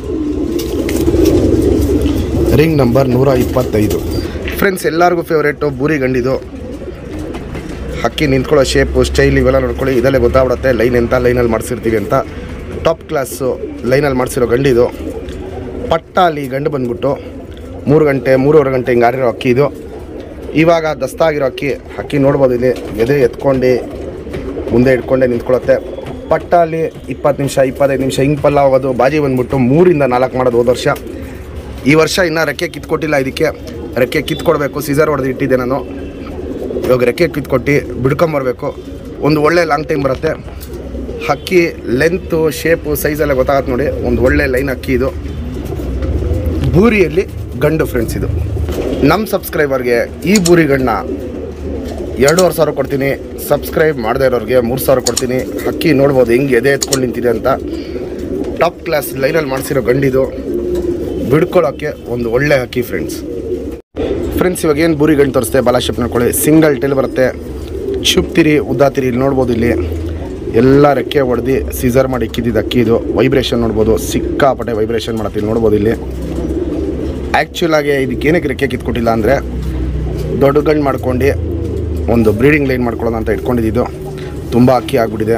ರಿಂಗ್ ನಂಬರ್ ನೂರ ಇಪ್ಪತ್ತೈದು ಫ್ರೆಂಡ್ಸ್ ಎಲ್ಲರಿಗೂ ಫೇವ್ರೇಟು ಬೂರಿ ಗಂಡಿದು ಹಕ್ಕಿ ನಿಂತ್ಕೊಳ್ಳೋ ಶೇಪು ಸ್ಟೈಲ್ ಇವೆಲ್ಲ ನೋಡ್ಕೊಳ್ಳಿ ಇದಲ್ಲೇ ಗೊತ್ತಾಗ್ಬಿಡುತ್ತೆ ಲೈನ್ ಎಂಥ ಲೈನಲ್ಲಿ ಮಾಡಿಸಿರ್ತೀವಿ ಅಂತ ಟಾಪ್ ಕ್ಲಾಸು ಲೈನಲ್ಲಿ ಮಾಡಿಸಿರೋ ಗಂಡಿದು ಪಟ್ಟ ಅಲ್ಲಿ ಗಂಡು ಬಂದ್ಬಿಟ್ಟು ಮೂರು ಗಂಟೆ ಮೂರುವರೆ ಗಂಟೆ ಹಿಂಗೆ ಆಡಿರೋ ಅಕ್ಕಿ ಇದು ಇವಾಗ ದಸ್ತಾಗಿರೋ ಅಕ್ಕಿ ಅಕ್ಕಿ ನೋಡ್ಬೋದು ಇಲ್ಲಿ ಎದೆ ಎತ್ಕೊಂಡು ಮುಂದೆ ಇಟ್ಕೊಂಡೆ ನಿಂತ್ಕೊಳ್ಳುತ್ತೆ ಪಟ್ಟ ಅಲ್ಲಿ ಇಪ್ಪತ್ತು ನಿಮಿಷ ಇಪ್ಪತ್ತೈದು ನಿಮಿಷ ಹಿಂಗೆ ಪಲ್ಲ ಹೋಗೋದು ಬಾಜಿ ಬಂದ್ಬಿಟ್ಟು ಮೂರಿಂದ ನಾಲ್ಕು ಮಾಡೋದು ಹೋದ ವರ್ಷ ಈ ವರ್ಷ ಇನ್ನೂ ರೆಕ್ಕೆ ಕಿತ್ಕೊಟ್ಟಿಲ್ಲ ಇದಕ್ಕೆ ರೆಕ್ಕೆ ಕಿತ್ಕೊಡ್ಬೇಕು ಸೀಸರ್ ಹೊಡೆದು ಇಟ್ಟಿದ್ದೆ ನಾನು ಇವಾಗ ರೆಕ್ಕೆ ಕಿತ್ಕೊಟ್ಟು ಬಿಡ್ಕೊಂಬರ್ಬೇಕು ಒಂದು ಒಳ್ಳೆ ಲಾಂಗ್ ಟೈಮ್ ಬರುತ್ತೆ ಹಕ್ಕಿ ಲೆಂತು ಶೇಪು ಸೈಜೆಲ್ಲ ಗೊತ್ತಾಗತ್ತೆ ನೋಡಿ ಒಂದು ಒಳ್ಳೆ ಲೈನ್ ಅಕ್ಕಿ ಇದು ಬೂರಿಯಲ್ಲಿ ಗಂಡು ಫ್ರೆಂಡ್ಸ್ ಇದು ನಮ್ಮ ಸಬ್ಸ್ಕ್ರೈಬರ್ಗೆ ಈ ಬೂರಿ ಗಂಡನ್ನ ಎರಡೂವರೆ ಸಾವಿರ ಕೊಡ್ತೀನಿ ಸಬ್ಸ್ಕ್ರೈಬ್ ಮಾಡದೇ ಇರೋರಿಗೆ ಮೂರು ಸಾವಿರ ಕೊಡ್ತೀನಿ ಹಕ್ಕಿ ನೋಡ್ಬೋದು ಹೆಂಗೆ ಎದೆ ಎತ್ಕೊಂಡು ನಿಂತಿದೆ ಅಂತ ಟಾಪ್ ಕ್ಲಾಸ್ ಲೈನಲ್ಲಿ ಮಾಡಿಸಿರೋ ಗಂಡಿದು ಬಿಡ್ಕೊಳ್ಳೋಕ್ಕೆ ಒಂದು ಒಳ್ಳೆ ಹಕ್ಕಿ ಫ್ರೆಂಡ್ಸ್ ಫ್ರೆಂಡ್ಸ್ ಇವಾಗ ಏನು ಬೂರಿ ಗಂಡು ತೋರಿಸ್ತೆ ಬಾಲಾಶಿಪ್ ನೋಡ್ಕೊಳ್ಳಿ ಸಿಂಗಲ್ ಟೇಲ್ ಬರುತ್ತೆ ಚುಪ್ತಿರಿ ಉದ್ದಾತಿರಿ ಇಲ್ಲಿ ನೋಡ್ಬೋದು ಇಲ್ಲಿ ಎಲ್ಲ ರೆಕ್ಕೆ ಹೊಡೆದು ಸೀಸರ್ ಮಾಡಿ ಇಕ್ಕಿದ್ದು ಅಕ್ಕಿ ಇದು ವೈಬ್ರೇಷನ್ ನೋಡ್ಬೋದು ಸಿಕ್ಕಾಪಟ್ಟೆ ವೈಬ್ರೇಷನ್ ಮಾಡತ್ತೆ ಇಲ್ಲಿ ನೋಡ್ಬೋದು ಇಲ್ಲಿ ಆ್ಯಕ್ಚುಲ್ ಆಗಿ ಇದಕ್ಕೆ ಏನಕ್ಕೆ ರೆಕ್ಕೆ ಕಿತ್ಕೊಟ್ಟಿಲ್ಲ ಅಂದರೆ ದೊಡ್ಡ ಗಂಡು ಮಾಡ್ಕೊಂಡು ಒಂದು ಬ್ರೀಡಿಂಗ್ ಲೈನ್ ಮಾಡ್ಕೊಳ್ಳೋಣ ಅಂತ ಇಟ್ಕೊಂಡಿದ್ದು ತುಂಬ ಅಕ್ಕಿ ಆಗ್ಬಿಟ್ಟಿದೆ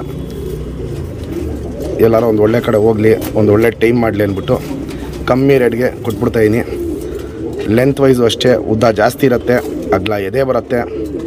ಎಲ್ಲರೂ ಒಂದು ಒಳ್ಳೆ ಕಡೆ ಹೋಗಲಿ ಒಂದು ಒಳ್ಳೆ ಟೈಮ್ ಮಾಡಲಿ ಅಂದ್ಬಿಟ್ಟು ಕಮ್ಮಿ ರೇಟ್ಗೆ ಕೊಟ್ಬಿಡ್ತಾಯಿನಿ ಲೆಂತ್ ವೈಸು ಅಷ್ಟೇ ಉದ್ದ ಜಾಸ್ತಿ ಇರುತ್ತೆ ಅಗ್ಲ ಎದೆ ಬರುತ್ತೆ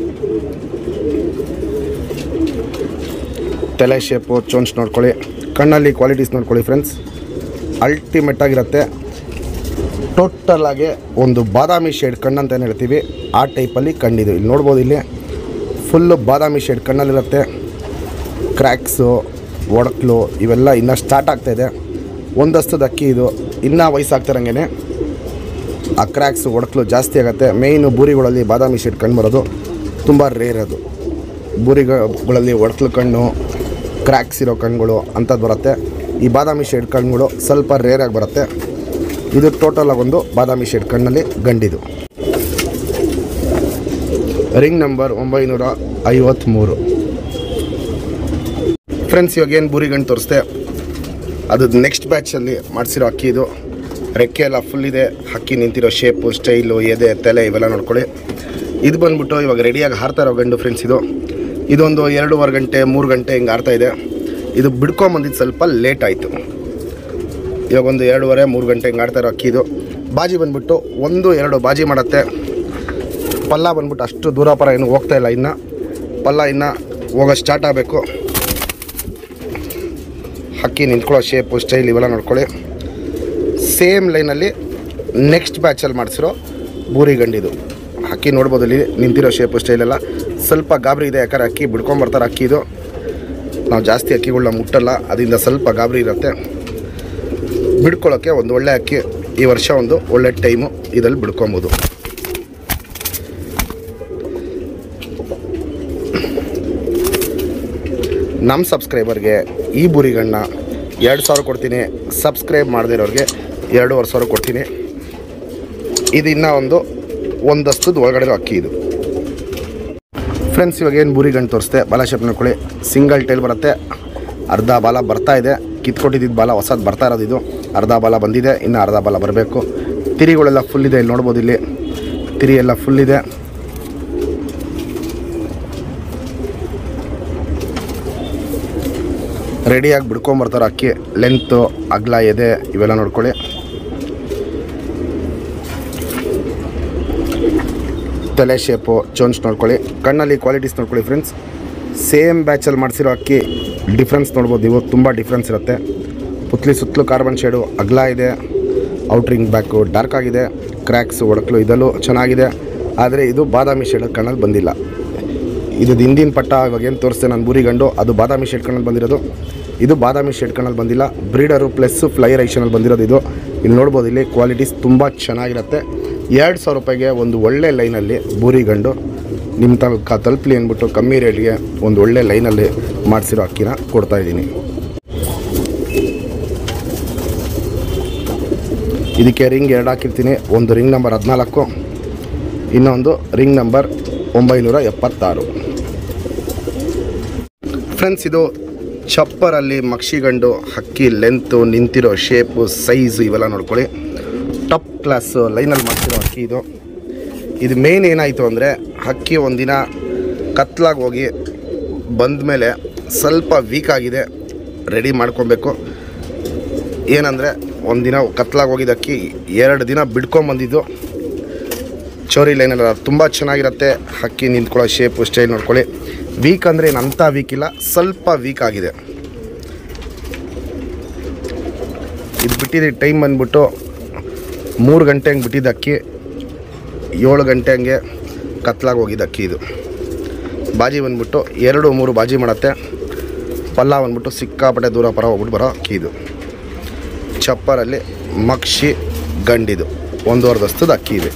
ತಲೆ ಶೇಪು ಚೋನ್ಸ್ ನೋಡ್ಕೊಳ್ಳಿ ಕಣ್ಣಲ್ಲಿ ಕ್ವಾಲಿಟೀಸ್ ನೋಡ್ಕೊಳ್ಳಿ ಫ್ರೆಂಡ್ಸ್ ಅಲ್ಟಿಮೇಟ್ ಆಗಿರುತ್ತೆ ಟೋಟಲ್ ಆಗಿ ಒಂದು ಬಾದಾಮಿ ಶೇಡ್ ಕಣ್ಣು ಅಂತ ಏನು ಹೇಳ್ತೀವಿ ಆ ಟೈಪಲ್ಲಿ ಕಣ್ಣಿದು ಇಲ್ಲಿ ನೋಡ್ಬೋದು ಇಲ್ಲಿ ಫುಲ್ಲು ಬಾದಾಮಿ ಶೇಡ್ ಕಣ್ಣಲ್ಲಿರುತ್ತೆ ಕ್ರ್ಯಾಕ್ಸು ಒಡಕ್ಲು ಇವೆಲ್ಲ ಇನ್ನೂ ಸ್ಟಾರ್ಟ್ ಆಗ್ತಾಯಿದೆ ಒಂದಸ್ತದ ಅಕ್ಕಿ ಇದು ಇನ್ನೂ ವಯಸ್ಸಾಗ್ತಿರಂಗೆ ಆ ಕ್ರ್ಯಾಕ್ಸ್ ಒಡಕ್ಲು ಜಾಸ್ತಿ ಆಗುತ್ತೆ ಮೇಯ್ನು ಬೂರಿಗಳಲ್ಲಿ ಬಾದಾಮಿ ಶೇಡ್ ಕಣ್ಣು ಬರೋದು ತುಂಬ ರೇರ್ ಅದು ಬೂರಿಗಳಲ್ಲಿ ಒಡಕ್ಲು ಕಣ್ಣು ಕ್ರ್ಯಾಕ್ಸ್ ಇರೋ ಕಣ್ಣುಗಳು ಅಂಥದ್ದು ಬರುತ್ತೆ ಈ ಬಾದಾಮಿ ಶೇಡ್ ಕಣ್ಣುಗಳು ಸ್ವಲ್ಪ ರೇರಾಗಿ ಬರುತ್ತೆ ಇದು ಟೋಟಲ್ ಒಂದು ಬಾದಾಮಿ ಶೇಡ್ ಕಣ್ಣಲ್ಲಿ ಗಂಡಿದು ರಿಂಗ್ ನಂಬರ್ ಒಂಬೈನೂರ ಐವತ್ತ್ಮೂರು ಫ್ರೆಂಡ್ಸ್ ಇವಾಗ ಏನು ಬೂರಿ ಗಂಡು ತೋರಿಸ್ದೆ ಅದು ನೆಕ್ಸ್ಟ್ ಬ್ಯಾಚಲ್ಲಿ ಮಾಡಿಸಿರೋ ಅಕ್ಕಿ ಇದು ರೆಕ್ಕೆ ಎಲ್ಲ ಫುಲ್ ಇದೆ ಹಕ್ಕಿ ನಿಂತಿರೋ ಶೇಪು ಸ್ಟೈಲು ಎದೆ ತಲೆ ಇವೆಲ್ಲ ನೋಡ್ಕೊಳ್ಳಿ ಇದು ಬಂದ್ಬಿಟ್ಟು ಇವಾಗ ರೆಡಿಯಾಗಿ ಹಾರ್ತಾ ಇರೋ ಗಂಡು ಫ್ರೆಂಡ್ಸ್ ಇದು ಇದೊಂದು ಎರಡೂವರೆ ಗಂಟೆ ಮೂರು ಗಂಟೆ ಹಿಂಗೆ ಆಡ್ತಾ ಇದೆ ಇದು ಬಿಡ್ಕೊಂಬಂದಿದ್ದು ಸ್ವಲ್ಪ ಲೇಟ್ ಆಯಿತು ಇವಾಗ ಒಂದು ಎರಡೂವರೆ ಮೂರು ಗಂಟೆ ಹಿಂಗೆ ಆಡ್ತಾ ಇರೋ ಅಕ್ಕಿ ಇದು ಬಾಜಿ ಬಂದ್ಬಿಟ್ಟು ಒಂದು ಎರಡು ಬಾಜಿ ಮಾಡುತ್ತೆ ಪಲ್ಲ ಬಂದ್ಬಿಟ್ಟು ಅಷ್ಟು ದೂರ ಪರ ಏನು ಹೋಗ್ತಾ ಇಲ್ಲ ಇನ್ನು ಪಲ್ಲ ಇನ್ನು ಹೋಗೋ ಸ್ಟಾರ್ಟ್ ಆಗಬೇಕು ಹಕ್ಕಿ ನಿಂತ್ಕೊಳ್ಳೋ ಶೇಪು ಸ್ಟೈಲ್ ಇವೆಲ್ಲ ನೋಡ್ಕೊಳ್ಳಿ ಸೇಮ್ ಲೈನಲ್ಲಿ ನೆಕ್ಸ್ಟ್ ಬ್ಯಾಚಲ್ಲಿ ಮಾಡಿಸಿರೋ ಬೂರಿ ಗಂಡಿದು ಹಕ್ಕಿ ನೋಡ್ಬೋದು ಇಲ್ಲಿ ನಿಂತಿರೋ ಶೇಪು ಸ್ಟೈಲೆಲ್ಲ ಸ್ವಲ್ಪ ಗಾಬರಿ ಇದೆ ಯಾಕಂದ್ರೆ ಅಕ್ಕಿ ಬಿಡ್ಕೊಂಬರ್ತಾರೆ ಅಕ್ಕಿ ಇದು ನಾವು ಜಾಸ್ತಿ ಅಕ್ಕಿಗಳನ್ನ ಮುಟ್ಟಲ್ಲ ಅದರಿಂದ ಸ್ವಲ್ಪ ಗಾಬರಿ ಇರುತ್ತೆ ಬಿಡ್ಕೊಳ್ಳೋಕ್ಕೆ ಒಂದು ಒಳ್ಳೆ ಅಕ್ಕಿ ಈ ವರ್ಷ ಒಂದು ಒಳ್ಳೆ ಟೈಮು ಇದರಲ್ಲಿ ಬಿಡ್ಕೊಬೋದು ನಮ್ಮ ಸಬ್ಸ್ಕ್ರೈಬರ್ಗೆ ಈ ಬುರಿಗಣ್ಣ ಎರಡು ಸಾವಿರ ಕೊಡ್ತೀನಿ ಸಬ್ಸ್ಕ್ರೈಬ್ ಮಾಡದಿರೋರಿಗೆ ಎರಡೂವರೆ ಸಾವಿರ ಕೊಡ್ತೀನಿ ಇದು ಇನ್ನೂ ಒಂದು ಒಂದಸ್ತದ ಒಳಗಡೆ ಅಕ್ಕಿ ಇದು ಫ್ರೆಂಡ್ಸ್ ಇವಾಗ ಏನು ಬೂರಿ ಗಂಟು ತೋರಿಸ್ದೆ ಬಾಲ ಶೇಪ್ ನೋಡ್ಕೊಳ್ಳಿ ಸಿಂಗಲ್ ಟೈಲ್ ಬರುತ್ತೆ ಅರ್ಧ ಬಾಲ ಬರ್ತಾ ಇದೆ ಕಿತ್ಕೊಟ್ಟಿದ್ದು ಬಾಲ ಹೊಸದು ಬರ್ತಾ ಇರೋದು ಇದು ಅರ್ಧ ಬಾಲ ಬಂದಿದೆ ಇನ್ನು ಅರ್ಧ ಬಾಲ ಬರಬೇಕು ತಿರಿಗಳೆಲ್ಲ ಫುಲ್ ಇದೆ ಇಲ್ಲಿ ನೋಡ್ಬೋದು ಇಲ್ಲಿ ತಿರಿ ಎಲ್ಲ ಫುಲ್ ಇದೆ ರೆಡಿಯಾಗಿ ಬಿಡ್ಕೊಂಬರ್ತಾರೆ ಅಕ್ಕಿ ಲೆಂತು ಅಗ್ಲ ಎದೆ ಇವೆಲ್ಲ ನೋಡ್ಕೊಳ್ಳಿ ತಲೆ ಶೇಪು ಚೋನ್ಸ್ ನೋಡ್ಕೊಳ್ಳಿ ಕಣ್ಣಲ್ಲಿ ಕ್ವಾಲಿಟೀಸ್ ನೋಡ್ಕೊಳ್ಳಿ ಫ್ರೆಂಡ್ಸ್ ಸೇಮ್ ಬ್ಯಾಚಲ್ಲಿ ಮಾಡಿಸಿರೋ ಅಕ್ಕಿ ಡಿಫ್ರೆನ್ಸ್ ನೋಡ್ಬೋದು ನೀವು ತುಂಬ ಡಿಫ್ರೆನ್ಸ್ ಇರುತ್ತೆ ಪುತ್ಲಿ ಸುತ್ತಲೂ ಕಾರ್ಬನ್ ಶೇಡು ಅಗ್ಲ ಇದೆ ಔಟ್ರಿಂಗ್ ಬ್ಯಾಕು ಡಾರ್ಕ್ ಆಗಿದೆ ಕ್ರ್ಯಾಕ್ಸ್ ಒಡಕಲು ಇದಲ್ಲೂ ಚೆನ್ನಾಗಿದೆ ಆದರೆ ಇದು ಬಾದಾಮಿ ಶೇಡ್ ಕಣ್ಣಲ್ಲಿ ಬಂದಿಲ್ಲ ಇದು ಹಿಂದಿನ ಪಟ್ಟ ಇವಾಗ ಏನು ತೋರಿಸ್ತೆ ನಾನು ಬೂರಿ ಗಂಡು ಅದು ಬಾದಾಮಿ ಶೇಡ್ ಕಣ್ಣಲ್ಲಿ ಬಂದಿರೋದು ಇದು ಬಾದಾಮಿ ಶೇಡ್ ಕಣ್ಣಲ್ಲಿ ಬಂದಿಲ್ಲ ಬ್ರೀಡರು ಪ್ಲಸ್ ಫ್ಲೈಯರ್ ಐಷನಲ್ಲಿ ಬಂದಿರೋದು ಇದು ಇಲ್ಲಿ ನೋಡ್ಬೋದು ಇಲ್ಲಿ ಕ್ವಾಲಿಟೀಸ್ ತುಂಬ ಚೆನ್ನಾಗಿರುತ್ತೆ ಎರಡು ಸಾವಿರ ರೂಪಾಯಿಗೆ ಒಂದು ಒಳ್ಳೆ ಲೈನಲ್ಲಿ ಬೂರಿ ಗಂಡು ನಿಮ್ಮ ತನಕ ತಲುಪಲಿ ಅಂದ್ಬಿಟ್ಟು ಕಮ್ಮಿ ರೇಟ್ಗೆ ಒಂದು ಒಳ್ಳೆ ಲೈನಲ್ಲಿ ಮಾಡಿಸಿರೋ ಅಕ್ಕಿನ ಕೊಡ್ತಾಯಿದ್ದೀನಿ ಇದಕ್ಕೆ ರಿಂಗ್ ಎರಡು ಹಾಕಿರ್ತೀನಿ ಒಂದು ರಿಂಗ್ ನಂಬರ್ ಹದಿನಾಲ್ಕು ಇನ್ನೊಂದು ರಿಂಗ್ ನಂಬರ್ ಒಂಬೈನೂರ ಎಪ್ಪತ್ತಾರು ಫ್ರೆಂಡ್ಸ್ ಇದು ಚಪ್ಪರಲ್ಲಿ ಮಕ್ಷಿಗಂಡು ಹಕ್ಕಿ ಲೆಂತು ನಿಂತಿರೋ ಶೇಪು ಸೈಜು ಇವೆಲ್ಲ ನೋಡ್ಕೊಳ್ಳಿ ಟಾಪ್ ಕ್ಲಾಸ್ ಲೈನಲ್ಲಿ ಮಾಡ್ತಿರೋ ಹಕ್ಕಿ ಇದು ಇದು ಮೇಯ್ನ್ ಏನಾಯಿತು ಅಂದರೆ ಹಕ್ಕಿ ಒಂದಿನ ಕತ್ಲಾಗಿ ಹೋಗಿ ಬಂದ ಮೇಲೆ ಸ್ವಲ್ಪ ವೀಕ್ ಆಗಿದೆ ರೆಡಿ ಮಾಡ್ಕೊಬೇಕು ಏನಂದರೆ ಒಂದಿನ ಕತ್ಲಾಗಿ ಹೋಗಿದ್ದ ಅಕ್ಕಿ ಎರಡು ದಿನ ಬಿಡ್ಕೊಂಬಂದಿದ್ದು ಚೋರಿ ಲೈನೆಲ್ಲ ತುಂಬ ಚೆನ್ನಾಗಿರುತ್ತೆ ಹಕ್ಕಿ ನಿಂತ್ಕೊಳ್ಳೋ ಶೇಪು ಸ್ಟೈಲ್ ನೋಡ್ಕೊಳ್ಳಿ ವೀಕ್ ಅಂದರೆ ಏನು ಅಂಥ ವೀಕ್ ಇಲ್ಲ ಸ್ವಲ್ಪ ವೀಕ್ ಆಗಿದೆ ಇದು ಬಿಟ್ಟಿದ್ದು ಟೈಮ್ ಬಂದ್ಬಿಟ್ಟು ಮೂರು ಗಂಟೆ ಹಂಗೆ ಬಿಟ್ಟಿದ್ದ ಅಕ್ಕಿ ಏಳು ಗಂಟೆ ಹಂಗೆ ಕತ್ಲಾಗಿ ಹೋಗಿದ್ದ ಅಕ್ಕಿ ಇದು ಬಾಜಿ ಬಂದ್ಬಿಟ್ಟು ಎರಡು ಮೂರು ಬಾಜಿ ಮಾಡುತ್ತೆ ಪಲ್ಲ ಬಂದ್ಬಿಟ್ಟು ಸಿಕ್ಕಾಪಟ್ಟೆ ದೂರ ಪರ ಹೋಗ್ಬಿಟ್ಟು ಬರೋ ಅಕ್ಕಿ ಇದು ಚಪ್ಪರಲ್ಲಿ ಮಕ್ಷಿ ಗಂಡಿದು ಒಂದೂವರೆ ದಸ್ತದ ಅಕ್ಕಿ ಇದೆ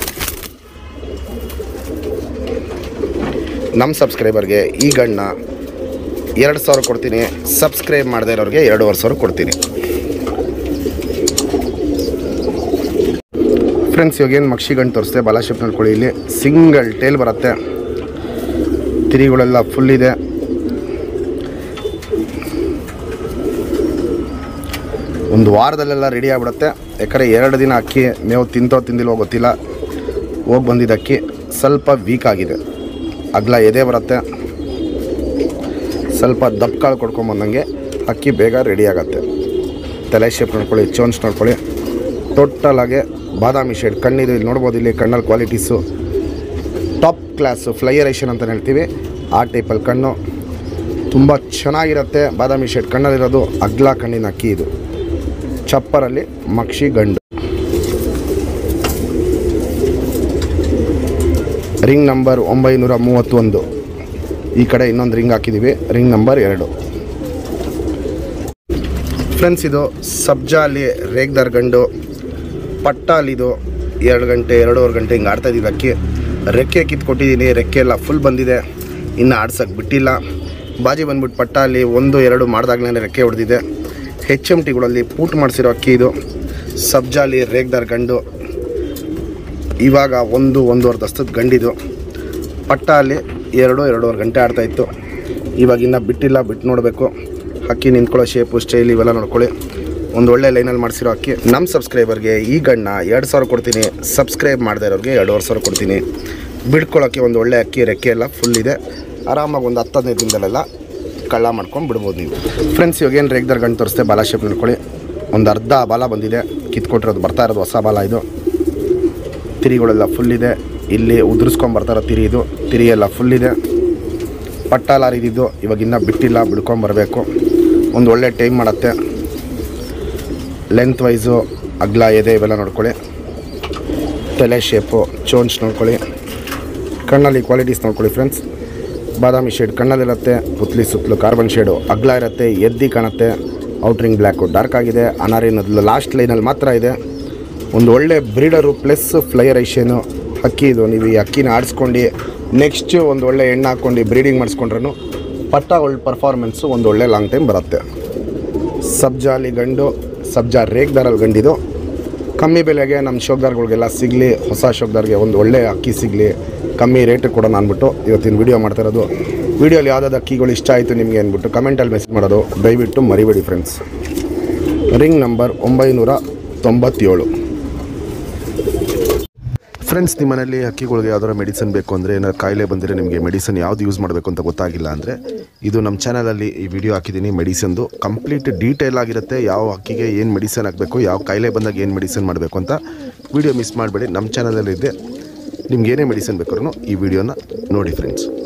ನಮ್ಮ ಸಬ್ಸ್ಕ್ರೈಬರ್ಗೆ ಈ ಗಣ್ಣ ಎರಡು ಸಾವಿರ ಕೊಡ್ತೀನಿ ಸಬ್ಸ್ಕ್ರೈಬ್ ಮಾಡದೇ ಇರೋರಿಗೆ ಎರಡೂವರೆ ಸಾವಿರ ಕೊಡ್ತೀನಿ ಫ್ರೆಂಡ್ಸ್ ಇವಾಗ ಏನು ಮಕ್ಷಿ ಗಂಡು ತೋರಿಸ್ತೆ ಬಾಲಾಶಿಪ್ ನೋಡ್ಕೊಳ್ಳಿ ಇಲ್ಲಿ ಸಿಂಗಲ್ ಟೇಲ್ ಬರುತ್ತೆ ತಿರಿಗಳೆಲ್ಲ ಫುಲ್ ಇದೆ ಒಂದು ವಾರದಲ್ಲೆಲ್ಲ ರೆಡಿ ಆಗಿಬಿಡುತ್ತೆ ಯಾಕಂದರೆ ಎರಡು ದಿನ ಅಕ್ಕಿ ಮೇವು ತಿಂತೋ ತಿಂದಿಲ್ವೋ ಗೊತ್ತಿಲ್ಲ ಹೋಗಿ ಬಂದಿದ್ದ ಅಕ್ಕಿ ಸ್ವಲ್ಪ ವೀಕ್ ಆಗಿದೆ ಅಗ್ಲ ಎದೆ ಬರುತ್ತೆ ಸ್ವಲ್ಪ ದಪ್ಪ ಕಾಳು ಕೊಡ್ಕೊಂಬಂದಂಗೆ ಅಕ್ಕಿ ಬೇಗ ರೆಡಿ ಆಗುತ್ತೆ ತಲೆ ಶೇಪ್ ನೋಡ್ಕೊಳ್ಳಿ ಚೋನ್ಸ್ ನೋಡ್ಕೊಳ್ಳಿ ಟೋಟಲಾಗೆ ಬಾದಾಮಿ ಶೇಡ್ ಕಣ್ಣಿದು ಇಲ್ಲಿ ನೋಡ್ಬೋದು ಇಲ್ಲಿ ಕಣ್ಣಲ್ಲಿ ಕ್ವಾಲಿಟೀಸು ಟಾಪ್ ಕ್ಲಾಸು ಫ್ಲೈಯರೇಷನ್ ಅಂತ ಹೇಳ್ತೀವಿ ಆ ಟೈಪಲ್ಲಿ ಕಣ್ಣು ತುಂಬ ಚೆನ್ನಾಗಿರುತ್ತೆ ಬಾದಾಮಿ ಶೇಡ್ ಕಣ್ಣಲ್ಲಿರೋದು ಅಗ್ಲ ಕಣ್ಣಿನ ಅಕ್ಕಿ ಇದು ಚಪ್ಪರಲ್ಲಿ ಮಕ್ಷಿ ಗಂಡು ರಿಂಗ್ ನಂಬರ್ ಒಂಬೈನೂರ ಮೂವತ್ತೊಂದು ಈ ಕಡೆ ಇನ್ನೊಂದು ರಿಂಗ್ ಹಾಕಿದ್ದೀವಿ ರಿಂಗ್ ನಂಬರ್ ಎರಡು ಫ್ರೆಂಡ್ಸ್ ಇದು ಸಬ್ಜಾಲಿ ರೇಗ್ದಾರ್ ಗಂಡು ಪಟ್ಟಾಲಿದು ಎರಡು ಗಂಟೆ ಎರಡೂವರೆ ಗಂಟೆ ಹಿಂಗೆ ಆಡ್ತಾ ಇದ್ದೀವಿ ಅಕ್ಕಿ ರೆಕ್ಕೆ ಕಿತ್ಕೊಟ್ಟಿದ್ದೀನಿ ರೆಕ್ಕೆ ಎಲ್ಲ ಫುಲ್ ಬಂದಿದೆ ಇನ್ನು ಆಡ್ಸೋಕ್ಕೆ ಬಿಟ್ಟಿಲ್ಲ ಬಾಜಿ ಬಂದ್ಬಿಟ್ಟು ಪಟ್ಟಾಲಿ ಒಂದು ಎರಡು ಮಾಡ್ದಾಗಲೇ ರೆಕ್ಕೆ ಹೊಡೆದಿದೆ ಹೆಚ್ ಎಮ್ ಟಿಗಳಲ್ಲಿ ಪೂಟ್ ಮಾಡಿಸಿರೋ ಅಕ್ಕಿ ಇದು ಸಬ್ಜಾಲಿ ರೇಗ್ದಾರ್ ಗಂಡು ಇವಾಗ ಒಂದು ಒಂದೂವರೆ ದಸ್ತದ ಗಂಡಿದು ಪಟ್ಟ ಅಲ್ಲಿ ಎರಡು ಎರಡೂವರೆ ಗಂಟೆ ಆಡ್ತಾಯಿತ್ತು ಇವಾಗ ಇನ್ನೂ ಬಿಟ್ಟಿಲ್ಲ ಬಿಟ್ಟು ನೋಡಬೇಕು ಅಕ್ಕಿ ನಿಂತ್ಕೊಳ್ಳೋ ಶೇಪು ಸ್ಟೈಲ್ ಇವೆಲ್ಲ ನೋಡ್ಕೊಳ್ಳಿ ಒಂದು ಒಳ್ಳೆ ಲೈನಲ್ಲಿ ಮಾಡಿಸಿರೋ ಅಕ್ಕಿ ನಮ್ಮ ಸಬ್ಸ್ಕ್ರೈಬರ್ಗೆ ಈ ಗಣ್ಣ ಎರಡು ಸಾವಿರ ಕೊಡ್ತೀನಿ ಸಬ್ಸ್ಕ್ರೈಬ್ ಮಾಡದೇ ಇರೋರಿಗೆ ಎರಡೂವರೆ ಸಾವಿರ ಕೊಡ್ತೀನಿ ಬಿಡ್ಕೊಳ್ಳೋಕ್ಕೆ ಒಂದು ಒಳ್ಳೆ ಅಕ್ಕಿ ರೆಕ್ಕೆ ಎಲ್ಲ ಫುಲ್ ಇದೆ ಆರಾಮಾಗಿ ಒಂದು ಹತ್ತು ಹದಿನೈದು ದಿನದಲ್ಲೆಲ್ಲ ಕಳ್ಳ ಮಾಡ್ಕೊಂಡು ಬಿಡ್ಬೋದು ನೀವು ಫ್ರೆಂಡ್ಸ್ ಇವಾಗ ಏನು ರೇಗ್ದಾರ್ ಗಂಟು ತೋರಿಸ್ತೆ ಬಾಲ ಶೇಪ್ ನೋಡ್ಕೊಳ್ಳಿ ಒಂದು ಅರ್ಧ ಬಾಲ ಬಂದಿದೆ ಕಿತ್ಕೊಟ್ಟಿರೋದು ಬರ್ತಾ ಇರೋದು ಹೊಸ ಬಾಲ ಇದು ತಿರಿಗಳೆಲ್ಲ ಫುಲ್ ಇದೆ ಇಲ್ಲಿ ಉದುರಿಸ್ಕೊಂಡು ಬರ್ತಾರೋ ತಿರಿ ಇದು ತಿರಿ ಎಲ್ಲ ಫುಲ್ ಇದೆ ಪಟ್ಟಾಲ ಹರಿದಿದ್ದು ಇವಾಗ ಇನ್ನೂ ಬಿಟ್ಟಿಲ್ಲ ಬಿಡ್ಕೊಂಬರ್ಬೇಕು ಒಂದು ಒಳ್ಳೆ ಟೈಮ್ ಮಾಡುತ್ತೆ ಲೆಂತ್ ವೈಸು ಅಗ್ಲ ಎದೆ ಇವೆಲ್ಲ ನೋಡ್ಕೊಳ್ಳಿ ತಲೆ ಶೇಪು ಚೋನ್ಸ್ ನೋಡ್ಕೊಳ್ಳಿ ಕಣ್ಣಲ್ಲಿ ಕ್ವಾಲಿಟೀಸ್ ನೋಡ್ಕೊಳ್ಳಿ ಫ್ರೆಂಡ್ಸ್ ಬಾದಾಮಿ ಶೇಡ್ ಕಣ್ಣಲ್ಲಿರುತ್ತೆ ಪುತ್ಲಿ ಸುತ್ತಲೂ ಕಾರ್ಬನ್ ಶೇಡು ಅಗ್ಲ ಇರುತ್ತೆ ಎದ್ದಿ ಕಾಣುತ್ತೆ ಔಟ್ರಿಂಗ್ ಬ್ಲ್ಯಾಕು ಡಾರ್ಕ್ ಆಗಿದೆ ಅನಾರಿನದ್ದು ಲಾಸ್ಟ್ ಲೈನಲ್ಲಿ ಮಾತ್ರ ಇದೆ ಒಂದು ಒಳ್ಳೆ ಬ್ರೀಡರು ಪ್ಲಸ್ ಫ್ಲೈಯರ್ ಐಷನು ಅಕ್ಕಿ ಇದು ನೀವು ಈ ಅಕ್ಕಿನ ಆಡಿಸ್ಕೊಂಡು ನೆಕ್ಸ್ಟ್ ಒಂದು ಒಳ್ಳೆ ಎಣ್ಣೆ ಹಾಕ್ಕೊಂಡು ಬ್ರೀಡಿಂಗ್ ಮಾಡಿಸ್ಕೊಂಡ್ರೂ ಪಟ್ಟ ಒಳ್ಳೆ ಪರ್ಫಾರ್ಮೆನ್ಸು ಒಂದು ಒಳ್ಳೆ ಲಾಂಗ್ ಟೈಮ್ ಬರುತ್ತೆ ಸಬ್ಜಾಲಿ ಗಂಡು ಸಬ್ಜಾ ರೇಗ್ದಾರಲ್ಲಿ ಗಂಡಿದು ಕಮ್ಮಿ ಬೆಲೆಗೆ ನಮ್ಮ ಶೋಕ್ದಾರ್ಗಳಿಗೆಲ್ಲ ಸಿಗಲಿ ಹೊಸ ಶೋಕ್ದಾರ್ಗೆ ಒಂದು ಒಳ್ಳೆ ಅಕ್ಕಿ ಸಿಗಲಿ ಕಮ್ಮಿ ರೇಟಿಗೆ ಕೊಡೋಣ ಅಂದ್ಬಿಟ್ಟು ಇವತ್ತಿನ ವಿಡಿಯೋ ಮಾಡ್ತಾ ಇರೋದು ವಿಡಿಯೋಲಿ ಯಾವುದಾದ್ರು ಅಕ್ಕಿಗಳು ಇಷ್ಟ ಆಯಿತು ನಿಮಗೆ ಅಂದ್ಬಿಟ್ಟು ಕಮೆಂಟಲ್ಲಿ ಮೆಸೇಜ್ ಮಾಡೋದು ದಯವಿಟ್ಟು ಮರಿಬೇಡಿ ಫ್ರೆಂಡ್ಸ್ ರಿಂಗ್ ನಂಬರ್ ಒಂಬೈನೂರ ತೊಂಬತ್ತೇಳು ಫ್ರೆಂಡ್ಸ್ ನಿಮ್ಮ ಮನೇಲಿ ಹಕ್ಕಿಗಳಿಗೆ ಯಾವ್ದಾರ ಮೆಡಿಸನ್ ಬೇಕು ಅಂದರೆ ಏನಾದ್ರು ಕಾಯಿಲೆ ಬಂದರೆ ನಿಮಗೆ ಮೆಡಿಸನ್ ಯಾವ್ದು ಯೂಸ್ ಮಾಡಬೇಕು ಅಂತ ಗೊತ್ತಾಗಿಲ್ಲ ಅಂದರೆ ಇದು ನಮ್ಮ ಚಾನಲಲ್ಲಿ ಈ ವಿಡಿಯೋ ಹಾಕಿದ್ದೀನಿ ಮೆಡಿಸನ್ದು ಕಂಪ್ಲೀಟ್ ಡೀಟೇಲ್ ಆಗಿರುತ್ತೆ ಯಾವ ಹಕ್ಕಿಗೆ ಏನು ಮೆಡಿಸನ್ ಹಾಕಬೇಕು ಯಾವ ಕಾಯಿಲೆ ಬಂದಾಗ ಏನು ಮೆಡಿಸನ್ ಮಾಡಬೇಕು ಅಂತ ವಿಡಿಯೋ ಮಿಸ್ ಮಾಡಬೇಡಿ ನಮ್ಮ ಚಾನಲಲ್ಲಿ ಇದೆ ನಿಮ್ಗೆ ಏನೇ ಮೆಡಿಸನ್ ಬೇಕಾದ್ರೂ ಈ ವಿಡಿಯೋನ ನೋಡಿ ಫ್ರೆಂಡ್ಸ್